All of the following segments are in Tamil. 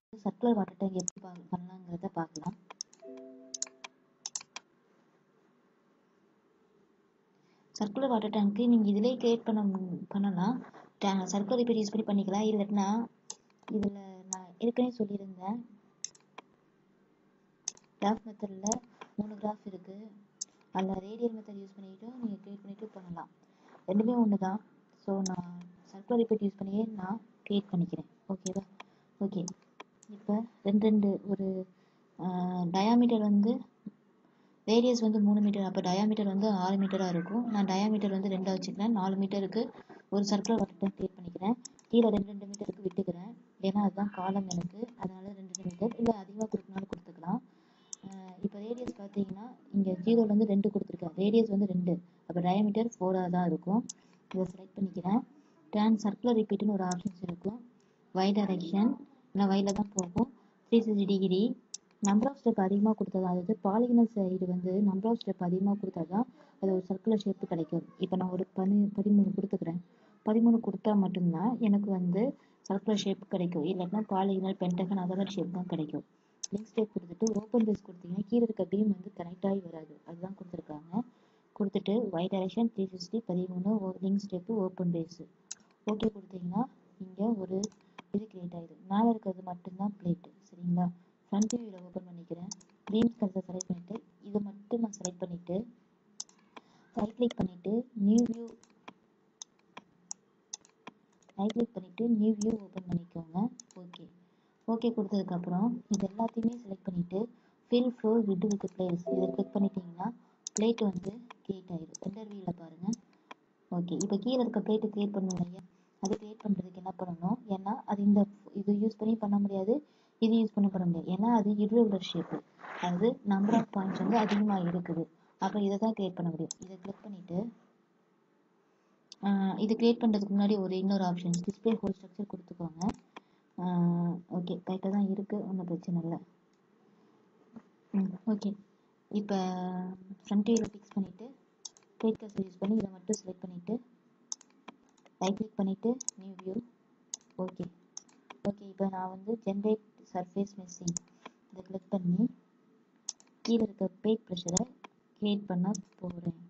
சர்க்குலர் வாட்டர் டேங்க் எப்படி பா பண்ணலாங்கிறத பார்க்கலாம் சர்க்குலர் வாட்டர் டேங்க்கு நீங்கள் இதிலே கிரியேட் பண்ண மு- பண்ணலாம் டே சர்க்குலர் ரிப்பீட் யூஸ் பண்ணி பண்ணிக்கலாம் இல்லைன்னா இதில் நான் ஏற்கனவே சொல்லியிருந்தேன் கிராஃப் மெத்தடில் மூணு கிராஃப் இருக்குது அதில் ரேடியல் மெத்தட் யூஸ் பண்ணிக்கிட்டும் நீங்கள் கிரியேட் பண்ணிட்டு பண்ணலாம் ரெண்டுமே ஒன்று தான் ஸோ நான் சர்க்குலர் ரிப்பீட் யூஸ் பண்ணியே நான் கிரியேட் பண்ணிக்கிறேன் ஓகேவா ஓகே இப்போ ரெண்டு ரெண்டு ஒரு டயாமீட்டர் வந்து ரேடியஸ் வந்து மூணு மீட்டர் அப்போ டயாமீட்டர் வந்து ஆறு மீட்டராக இருக்கும் நான் டயாமீட்டர் வந்து ரெண்டாக வச்சுக்கிறேன் நாலு மீட்டருக்கு ஒரு சர்க்குலர் வாட்டர் டேங்க் கிரியேட் பண்ணிக்கிறேன் கீழே ரெண்டு ரெண்டு மீட்டருக்கு விட்டுக்கிறேன் ஏன்னா அதுதான் காலம் எனக்கு அதனால ரெண்டு ரெண்டு மீட்டர் இல்லை அதிகமாக கொடுக்கனாலும் கொடுத்துக்கலாம் இப்போ ரேடியஸ் பார்த்தீங்கன்னா இங்கே ஜீரோலேருந்து ரெண்டு கொடுத்துருக்கேன் ரேடியஸ் வந்து ரெண்டு அப்போ டயாமீட்டர் ஃபோராக தான் இருக்கும் இதை செலக்ட் பண்ணிக்கிறேன் டேன் சர்க்குலர் ரிப்பீட்னு ஒரு ஆப்ஷன்ஸ் இருக்கும் y டைரக்ஷன் இல்லை வையில் தான் போகும் three sixty degree number of step அதிகமாக கொடுத்தா தான் அதாவது பாலிகனல் சைடு வந்து நம்பர் ஆஃப் ஸ்டெப் அதிகமாக கொடுத்தா தான் அது ஒரு சர்க்குலர் ஷேப்பு கிடைக்கும் இப்போ நான் ஒரு பதி பதிமூணு கொடுத்துக்கிறேன் பதிமூணு கொடுத்தா மட்டும்தான் எனக்கு வந்து சர்க்குலர் ஷேப் கிடைக்கும் இல்லைன்னா பாலிகனல் பென்டகன் அந்த மாதிரி ஷேப் தான் கிடைக்கும் லிங்க் ஸ்டெப் கொடுத்துட்டு ஓப்பன் பேஸ் கொடுத்தீங்கன்னா கீழே இருக்க பீம் வந்து கனெக்ட் ஆகி வராது அதுதான் கொடுத்துருக்காங்க கொடுத்துட்டு y டைரக்ஷன் த்ரீ சிக்ஸ்டி பதிமூணு link step open base okay கொடுத்தீங்கன்னா இங்கே ஒரு இது கிரியேட் ஆயிடும் மேலே இருக்கிறது மட்டும்தான் பிளேட்டு சரிங்களா ஃப்ரண்ட் வியூவில் ஓப்பன் பண்ணிக்கிறேன் க்ரீன் கலரை செலக்ட் பண்ணிவிட்டு இதை மட்டும் நான் செலக்ட் பண்ணிவிட்டு ரைட் கிளிக் பண்ணிவிட்டு நியூ வியூ ரைட் கிளிக் பண்ணிவிட்டு நியூ வியூ ஓப்பன் பண்ணிக்கோங்க ஓகே ஓகே கொடுத்ததுக்கப்புறம் இது எல்லாத்தையுமே செலக்ட் பண்ணிவிட்டு fill floor with with plates இதை கிளிக் பண்ணிட்டீங்கன்னா பிளேட் வந்து கிரியேட் ஆயிடும் ரெண்டர் வியூவில் பாருங்கள் ஓகே இப்போ கீழே இருக்க பிளேட்டு கிரியேட் பண்ணணும் இல்லையா அது கிரியேட் பண்ணுறதுக்கு என்ன பண்ணணும் ஏன்னா அது இந்த இது யூஸ் பண்ணி பண்ண முடியாது இது யூஸ் பண்ணி பண்ண முடியாது ஏன்னா அது irregular ஷேப்பு அதாவது நம்பர் ஆஃப் பாயிண்ட்ஸ் வந்து அதிகமாக இருக்குது அப்போ இதை தான் கிரியேட் பண்ண முடியும் இதை கிளிக் பண்ணிவிட்டு இது கிரியேட் பண்ணுறதுக்கு முன்னாடி ஒரு இன்னொரு ஆப்ஷன்ஸ் டிஸ்பிளே ஹோல் ஸ்ட்ரக்சர் கொடுத்துக்கோங்க ஓகே கரெக்டாக தான் இருக்குது ஒன்றும் பிரச்சனை இல்லை ம் ஓகே இப்போ ஃப்ரண்ட் வியூவில் ஃபிக்ஸ் பண்ணிவிட்டு கிரியேட் கர்சர் யூஸ் பண்ணி இதை மட்டும் செலக்ட் பண்ணிவிட்டு ரைட் கிளிக் பண்ணிவிட்டு நியூ வியூ ஓகே ஓகே இப்போ நான் வந்து ஜென்ரேட் சர்ஃபேஸ் மெஷின் இதை கிளிக் பண்ணி கீழே இருக்க பேட் ப்ரெஷரை கிரியேட் பண்ண போகிறேன்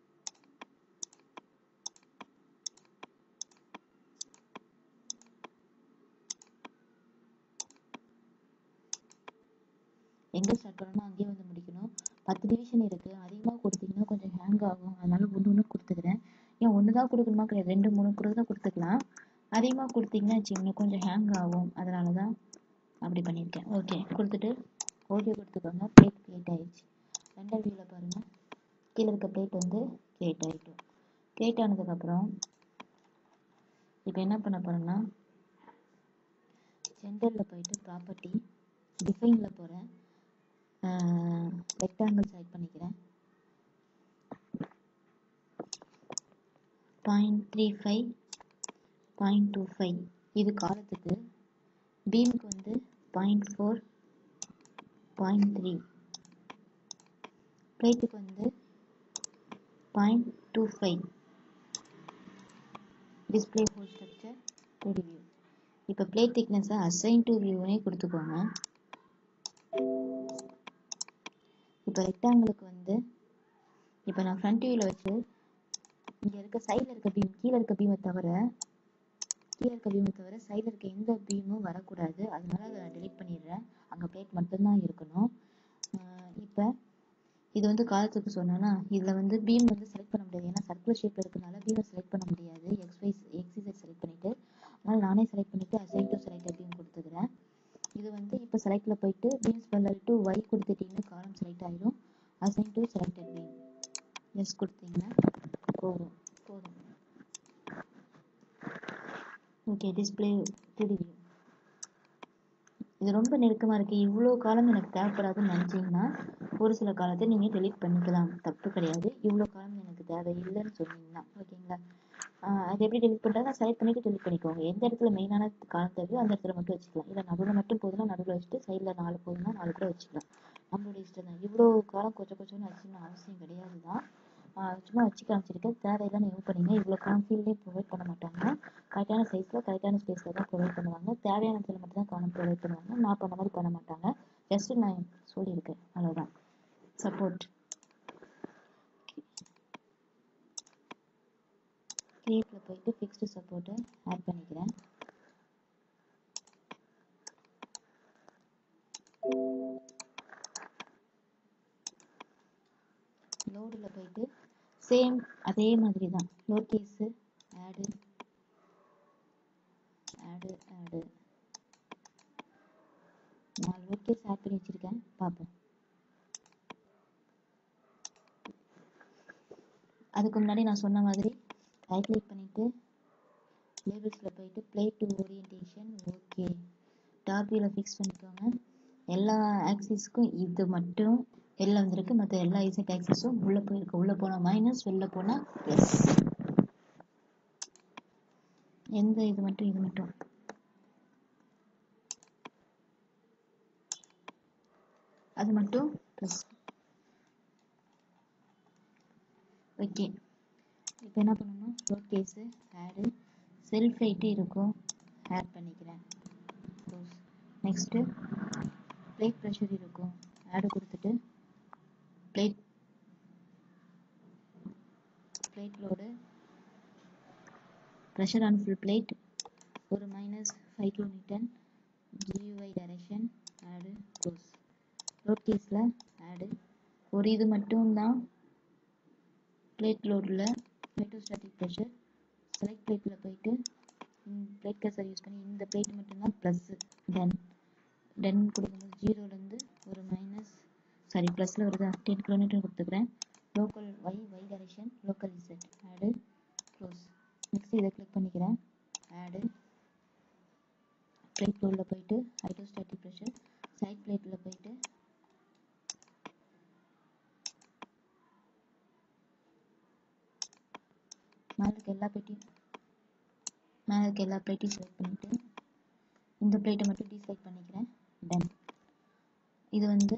எங்கே ஸ்டார்ட் பண்ணணும் அங்கேயே வந்து முடிக்கணும் பத்து டிவிஷன் இருக்குது அதிகமாக கொடுத்தீங்கன்னா கொஞ்சம் ஹேங் ஆகும் அதனால ஒன்று ஒன்று கொடுத்துக்கிறேன் ஏன் ஒன்று தான் கொடுக்கணுமா கிடையாது ரெண்டு மூணு கூட தான் கொடுத்துக்கலாம் அதிகமாக கொடுத்தீங்கன்னா வச்சுக்கோங்க கொஞ்சம் ஹேங் ஆகும் அதனால தான் அப்படி பண்ணியிருக்கேன் ஓகே கொடுத்துட்டு ஓகே கொடுத்துக்கோங்க பிளேட் கிரியேட் ஆயிடுச்சு ரெண்டர் வியூவில் பாருங்கள் கீழே இருக்க பிளேட் வந்து கிரியேட் ஆகிட்டும் கிரியேட் ஆனதுக்கப்புறம் இப்போ என்ன பண்ண போகிறேன்னா சென்டரில் போயிட்டு ப்ராப்பர்ட்டி டிஃபைனில் போகிறேன் ரெக்டாங்கிள் செலக்ட் பண்ணிக்கிறேன் point three five point two five இது காலத்துக்கு பீமுக்கு வந்து பாயிண்ட் ஃபோர் பாயிண்ட் த்ரீ பிளேட்டுக்கு வந்து point two five display whole structure to view இப்போ பிளேட் திக்னஸை அசைன் டு வியூனே கொடுத்துக்கோங்க இப்போ ரெக்டாங்கிளுக்கு வந்து இப்போ நான் ஃப்ரண்ட் வியூவில் வச்சு இங்கே இருக்க சைடில் இருக்க பீம் கீழே இருக்க பீமை தவிர கீழே இருக்க பீமை தவிர சைடில் இருக்க எந்த பீமும் வரக்கூடாது அதனால அதை நான் delete பண்ணிடுறேன் அங்கே பிளேட் மட்டும்தான் இருக்கணும் இப்போ இது வந்து காலத்துக்கு சொன்னேன்னா இதில் வந்து பீம் வந்து செலக்ட் பண்ண முடியாது ஏன்னா சர்க்குலர் ஷேப்பில் இருக்கனால பீமை செலக்ட் பண்ண முடியாது எக்ஸ் வைஸ் எக்ஸிசைட் செலக்ட் பண்ணிவிட்டு அதனால் நானே செலக்ட் பண்ணிவிட்டு அசைன் டு செலக்ட் பீம் கொடுத்துக்கிறேன் இது வந்து இப்போ செலக்டில் போயிட்டு பீம்ஸ் பல்லல் டு ஒய் கொடுத்துட்டிங்கன்னா காலம் செலக்ட் ஆகிடும் assign to selected beams கொடுத்தீங்கன்னா போதும் போதும் ஓகே டிஸ்பிளே த்ரீ வியூ இது ரொம்ப நெருக்கமாக இருக்குது இவ்வளோ காலம் எனக்கு தேவைப்படாதுன்னு நினச்சிங்கன்னா ஒரு சில காலத்தை நீங்கள் delete பண்ணிக்கலாம் தப்பு கிடையாது இவ்வளோ காலம் எனக்கு தேவை இல்லைன்னு சொன்னீங்கன்னா ஓகேங்களா ஆஹ் அது எப்படி delete பண்ணுறது நான் செலக்ட் பண்ணிவிட்டு delete பண்ணிக்கோங்க எந்த இடத்துல மெயினான காலம் தேவையோ அந்த இடத்துல மட்டும் வச்சுக்கலாம் இல்லை நடுவில் மட்டும் போதுன்னா நடுவில் வச்சுட்டு சைடில் நாலு போதுன்னா நாலு கூட வச்சுக்கலாம் நம்மளோட இஷ்டம் தான் இவ்வளோ காலம் கொஞ்சம் கொஞ்சம்னு வச்சுக்கணும் அவசியம் கிடையாது தான் ஆஹ் சும்மா வச்சு காமிச்சிருக்கேன் தேவையில்லைன்னு யூஸ் பண்ணீங்க இவ்வளோ காலம் ஃபீல்டே ப்ரொவைட் பண்ண மாட்டாங்க கரெக்டான சைஸில் கரெக்டான ஸ்பேஸில் தான் ப்ரொவைட் பண்ணுவாங்க தேவையான இடத்துல மட்டும் தான் காலம் ப்ரொவைட் பண்ணுவாங்க நான் பண்ண மாதிரி பண்ண மாட்டாங்க ஜஸ்ட் நான் சொல்லியிருக்கேன் அவ்வளோதான் சப்போர்ட் கிரியேட்டில் போயிட்டு ஃபிக்ஸ்டு சப்போர்ட்டை ஆட் பண்ணிக்கிறேன் லோடில் போயிட்டு சேம் அதே மாதிரி தான் லோட் கேஸு ஆடு ஆடு ஆடு நான் லோட் கேஸ் ஆட் பண்ணி வச்சுருக்கேன் பார்ப்போம் அதுக்கு முன்னாடி நான் சொன்ன மாதிரி ரைட் கிளிக் பண்ணிவிட்டு லேபிள்ஸில் போயிட்டு plate orientation okay top வியூவில் ஃபிக்ஸ் பண்ணிக்கோங்க எல்லா ஆக்சிஸ்க்கும் இது மட்டும் வெளில வந்திருக்கு மற்ற எல்லா இசட் ஆக்சிஸும் உள்ளே போயிருக்கு உள்ளே போனால் மைனஸ் வெளில போனால் ப்ளஸ் எந்த இது மட்டும் இது மட்டும் அது மட்டும் ப்ளஸ் ஓகே இப்போ என்ன பண்ணணும் load case add self weight இருக்கும் ஆட் பண்ணிக்கிறேன் நெக்ஸ்ட்டு பிளேட் ப்ரெஷர் இருக்கும் ஆடு கொடுத்துட்டு plate plate load pressure on full plate ஒரு minus five kilo newton GY direction add close load கேஸில் ஆடு ஒரு இது மட்டும் தான் பிளேட் லோடில் ஹைட்ரோஸ்டாட்டிக் ப்ரெஷர் செலக்ட் பிளேட்டில் போயிட்டு பிளேட் கசர் யூஸ் பண்ணி இந்த பிளேட் மட்டும்தான் ப்ளஸ்ஸு தென் டென் கொடுக்கும்போது ஜீரோலேருந்து ஒரு மைனஸ் சாரி ப்ளஸில் வருதா டென் கிலோமீட்டர் கொடுத்துக்கிறேன் local Y Y direction local Z add close next இதை கிளிக் பண்ணிக்கிறேன் ஆடு பிளேட் லோடில் போயிட்டு ஹைட்ரோஸ்டாட்டிக் ப்ரெஷர் சைட் பிளேட்டில் போயிட்டு மேலே இருக்க எல்லா பெட்டியும் மேலே இருக்க எல்லா பிளேட்டையும் செலக்ட் பண்ணிவிட்டு இந்த பிளேட்டை மட்டும் டீசெலக்ட் பண்ணிக்கிறேன் டன் இது வந்து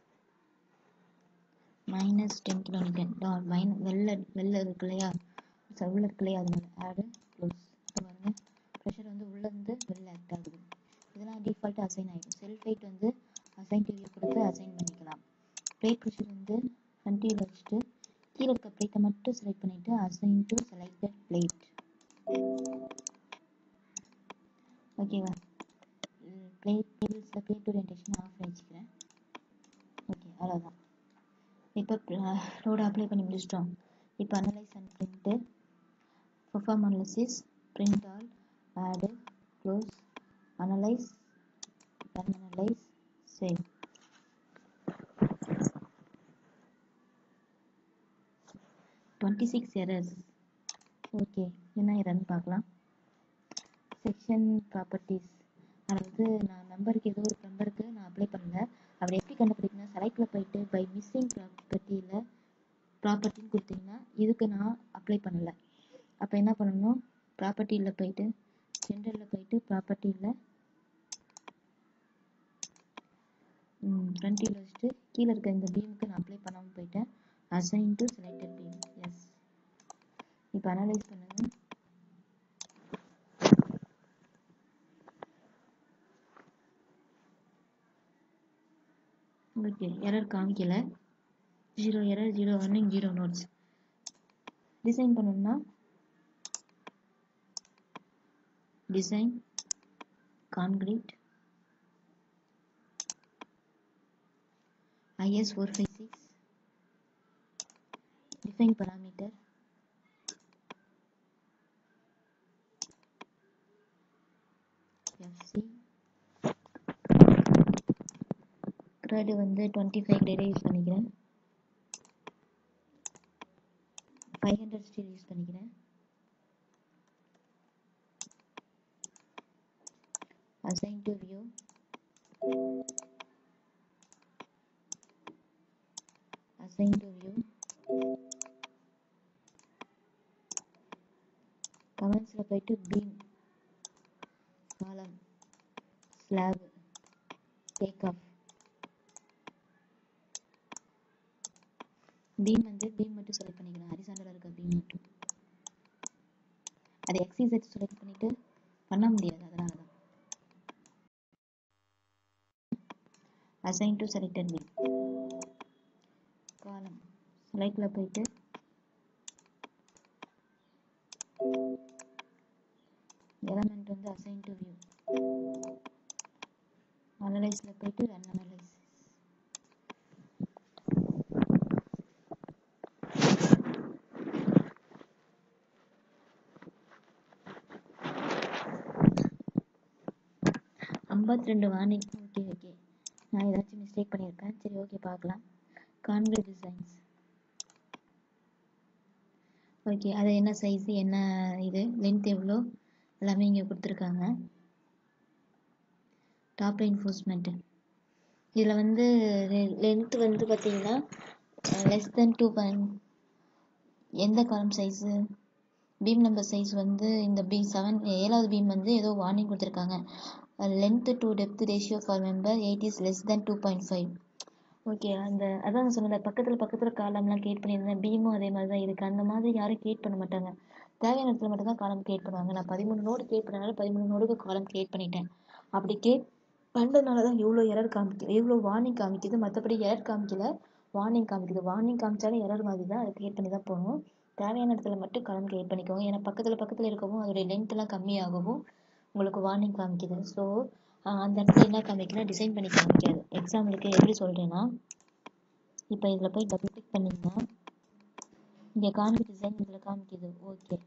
minus ten kilo newton dot மைன வெள்ளை வெள்ளை இருக்கு இல்லையா ச- உள்ள இருக்கு இல்லையா அதனால ஆடு க்ளோஸ் இப்போ பாருங்க ப்ரெஷர் வந்து உள்ளேருந்து வெளில ஆக்ட் ஆகுது இதெல்லாம் டிஃபால்ட்டாக அசைன் ஆகிடும் செல்ஃப் வெயிட் வந்து அசைன் டிவியை கொடுத்து அசைன் பண்ணிக்கலாம் பிளேட் ப்ரெஷர் வந்து ஃப்ரண்ட் வியூவில் வச்சுட்டு கீழே இருக்க பிளேட்டை மட்டும் செலக்ட் பண்ணிவிட்டு அசைன் டு செலக்டட் பிளேட் ஓகேவா பிளேட் டேபிள்ஸில் பிளேட் ஓரியன்டேஷன் ஆஃப் பண்ணி வச்சுக்கிறேன் ஓகே அவ்வளோதான் இப்போ லோடு அப்ளை பண்ணி முடிச்சிட்டோம் இப்போ analyze and print perform analysis print all add close analyze run analyze save twenty six errors okay என்ன எரர்னு பார்க்கலாம் செக்ஷன் ப்ராப்பர்ட்டிஸ் அதாவது நான் மெம்பருக்கு ஏதோ ஒரு மெம்பருக்கு நான் அப்ளை பண்ணல அவர் எப்படி கண்டுபிடிக்கணும் செலக்டில் போயிட்டு பை மிஸ்ஸிங் ப்ராப்பர்ட்டியில் ப்ராப்பர்ட்டின்னு கொடுத்தீங்கன்னா இதுக்கு நான் அப்ளை பண்ணலை அப்போ என்ன பண்ணணும் ப்ராப்பர்ட்டியில் போயிட்டு ஜென்ரலில் போயிட்டு ப்ராப்பர்ட்டியில் ஃப்ரண்ட் வியூவில் வச்சுட்டு கீழே இருக்க இந்த பீமுக்கு நான் அப்ளை பண்ணாமல் போயிட்டேன் assign to selected beams இப்போ அனலைஸ் பண்ணுங்க ஓகே எரர் காமிக்கல ஜீரோ எரர் ஜீரோ ஒன்னிங் ஜீரோ நோட்ஸ் டிசைன் பண்ணணும்னா design concrete IS four five six define parameter FC grade வந்து டுவெண்ட்டி ஃபைவ் கிரேடே யூஸ் பண்ணிக்கிறேன் ஃபைவ் ஹண்ட்ரட் ஸ்டீல் யூஸ் பண்ணிக்கிறேன் assign to view assign to view கமெண்ட்ஸில் போயிட்டு beam column slab take off beam வந்து பீம் மட்டும் செலக்ட் பண்ணிக்கிறேன் ஹரிசாண்டலாக இருக்க பீம் மட்டும் அதை எக்ஸிசெட் செலக்ட் பண்ணிட்டு பண்ண முடியாது அதனால தான் அசைன் டு செலக்டட் பீம் காலம் செலக்டில் போயிட்டு எலமெண்ட் வந்து அசைன் டு வியூ அனலைஸில் போயிட்டு ரன் அனலைஸ் ஐம்பத்தி ரெண்டு வார்னிங் ஓகே ஓகே நான் ஏதாச்சும் மிஸ்டேக் பண்ணியிருக்கேன் சரி ஓகே பார்க்கலாம் கான்வே டிசைன்ஸ் ஓகே அது என்ன சைஸ் என்ன இது லென்த் எவ்வளோ எல்லாமே இங்கே கொடுத்துருக்காங்க டாப் என்ஃபோர்ஸ்மெண்ட்டு இதில் வந்து லென்த் வந்து பார்த்தீங்கன்னா லெஸ் தென் டூ பாயிண்ட் எந்த காலம் சைஸு பீம் நம்பர் சைஸ் வந்து இந்த பி செவன் ஏழாவது பீம் வந்து ஏதோ வார்னிங் கொடுத்துருக்காங்க length to depth ratio for member eight is less than two point five okay அந்த அதான் நான் சொன்னேன் பக்கத்தில் பக்கத்தில் காலம்லாம் கிரியேட் பண்ணியிருந்தேன் பீமும் அதே மாதிரி தான் இருக்குது அந்த மாதிரி யாரும் கிரியேட் பண்ண மாட்டாங்க தேவையான இடத்துல மட்டும் தான் காலம் கிரியேட் பண்ணுவாங்க நான் பதிமூணு நோடு கிரியேட் பண்ணனால பதிமூணு நோடுக்கு காலம் கிரியேட் பண்ணிட்டேன் அப்படி கிரியேட் பண்ணுறதுனால தான் இவ்வளோ எரர் காமிக்குது இவ்வளோ வார்னிங் காமிக்குது மற்றபடி எரர் காமிக்கல வார்னிங் காமிக்குது வார்னிங் காமிச்சாலும் எரர் மாதிரி தான் அதை கிரியேட் பண்ணி தான் போகணும் தேவையான இடத்துல மட்டும் காலம் கிரியேட் பண்ணிக்கோங்க ஏன்னா பக்கத்தில் பக்கத்தில் இருக்கவும் அதோடைய லென்த்லாம் கம்மியாகவும் உங்களுக்கு வார்னிங் காமிக்குது ஸோ அந்த இடத்துல என்ன காமிக்குன்னா டிசைன் பண்ணி காமிக்காது எக்ஸாம்பிளுக்கு எப்படி சொல்கிறேன்னா இப்போ இதில் போய் டபுள் கிளிக் பண்ணிங்கன்னா இங்கே காமிக்க டிசைன் இதில் காமிக்குது ஓகே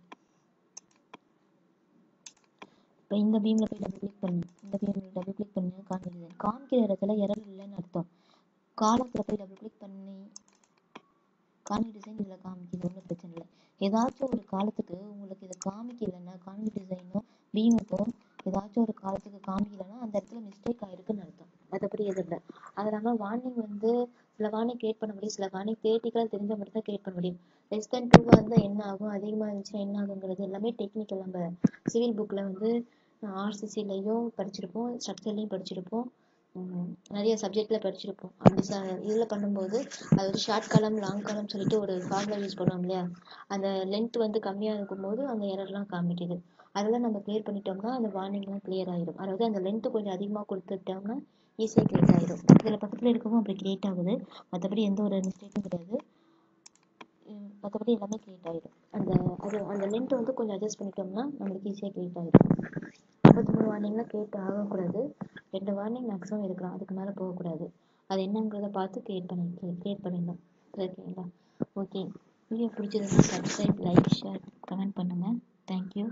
இப்போ இந்த பீமில் போய் டபுள் கிளிக் பண்ணு இந்த பீமில் டபுள் கிளிக் பண்ணி காமிக்க டிசைன் காமிக்கிற இடத்துல எரர் இல்லைன்னு அர்த்தம் காலத்தில் போய் டபுள் கிளிக் பண்ணி காமிக் டிசைன் இதில் காமிக்குது ஒன்றும் பிரச்சனை இல்லை ஏதாச்சும் ஒரு காலத்துக்கு உங்களுக்கு இதை காமிக்கலைன்னா காமிக் டிசைனும் பீமுக்கும் ஏதாச்சும் ஒரு காலத்துக்கு காமிக்கலைன்னா அந்த இடத்துல மிஸ்டேக் ஆயிருக்குன்னு அர்த்தம் மற்றபடி எதுவும் இல்லை அதனால வார்னிங் வந்து சில வார்னிங் கிரியேட் பண்ண முடியும் சில வார்னிங் தேர்ட்டிக்கலாக தெரிஞ்ச மட்டும் தான் கிரியேட் பண்ண முடியும் லெஸ் தென் டூவாக இருந்தால் என்ன ஆகும் அதிகமாக இருந்துச்சுன்னா என்ன ஆகுங்கிறது எல்லாமே டெக்னிக்கல் நம்ம சிவில் புக்கில் வந்து ஆர்சிசிலையும் படிச்சிருப்போம் ஸ்ட்ரக்சர்லையும் படிச்சிருப்போம் நிறைய சப்ஜெக்டில் படிச்சிருப்போம் அப்படி ச இதில் பண்ணும்போது அது ஒரு ஷார்ட் காலம் லாங் காலம் சொல்லிட்டு ஒரு ஃபார்முலா யூஸ் பண்ணுவோம் இல்லையா அந்த லென்த் வந்து கம்மியாக இருக்கும்போது அந்த எரர்லாம் காமிக்குது அதெல்லாம் நம்ம கிளியர் பண்ணிட்டோம்னா அந்த வார்னிங்லாம் கிளியர் ஆயிடும் அதாவது அந்த லென்த்து கொஞ்சம் அதிகமாக கொடுத்துட்டோம்னா ஈஸியாக கிரியேட் ஆயிடும் இதில் பக்கத்தில் இருக்கவும் அப்படி கிரியேட் ஆகுது மற்றபடி எந்த ஒரு மிஸ்டேக்கும் கிடையாது மற்றபடி எல்லாமே கிரியேட் ஆகிடும் அந்த அது அந்த லென்த்தை வந்து கொஞ்சம் அட்ஜஸ்ட் பண்ணிட்டோம்னா நம்மளுக்கு ஈஸியாக கிரியேட் ஆகிடும் ஐம்பத்தி மூணு வார்னிங்லாம் கிரியேட் ஆகக்கூடாது ரெண்டு வார்னிங் மேக்ஸிமம் இருக்கலாம் அதுக்கு மேலே போகக்கூடாது அது என்னங்கிறத பார்த்து கிரியேட் பண்ணி கிரியேட் பண்ணிடணும் ஓகேங்களா ஓகே வீடியோ பிடிச்சதுன்னா சப்ஸ்கிரைப் லைக் ஷேர் கமெண்ட் பண்ணுங்கள் தேங்க்யூ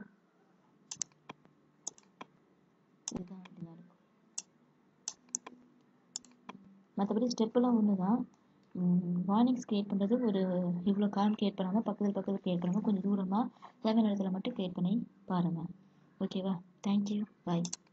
இதுதான் அப்படிதான் இருக்கும் மற்றபடி ஸ்டெப்பெல்லாம் ஒன்று தான் வார்னிங்ஸ் கிரியேட் பண்ணுறது ஒரு இவ்வளோ காலம் கிரியேட் பண்ணாமல் பக்கத்தில் பக்கத்தில் கிரியேட் பண்ணாமல் கொஞ்சம் தூரமாக தேவையான இடத்துல மட்டும் கிரியேட் பண்ணி பாருங்கள் ஓகேவா தேங்க்யூ பாய்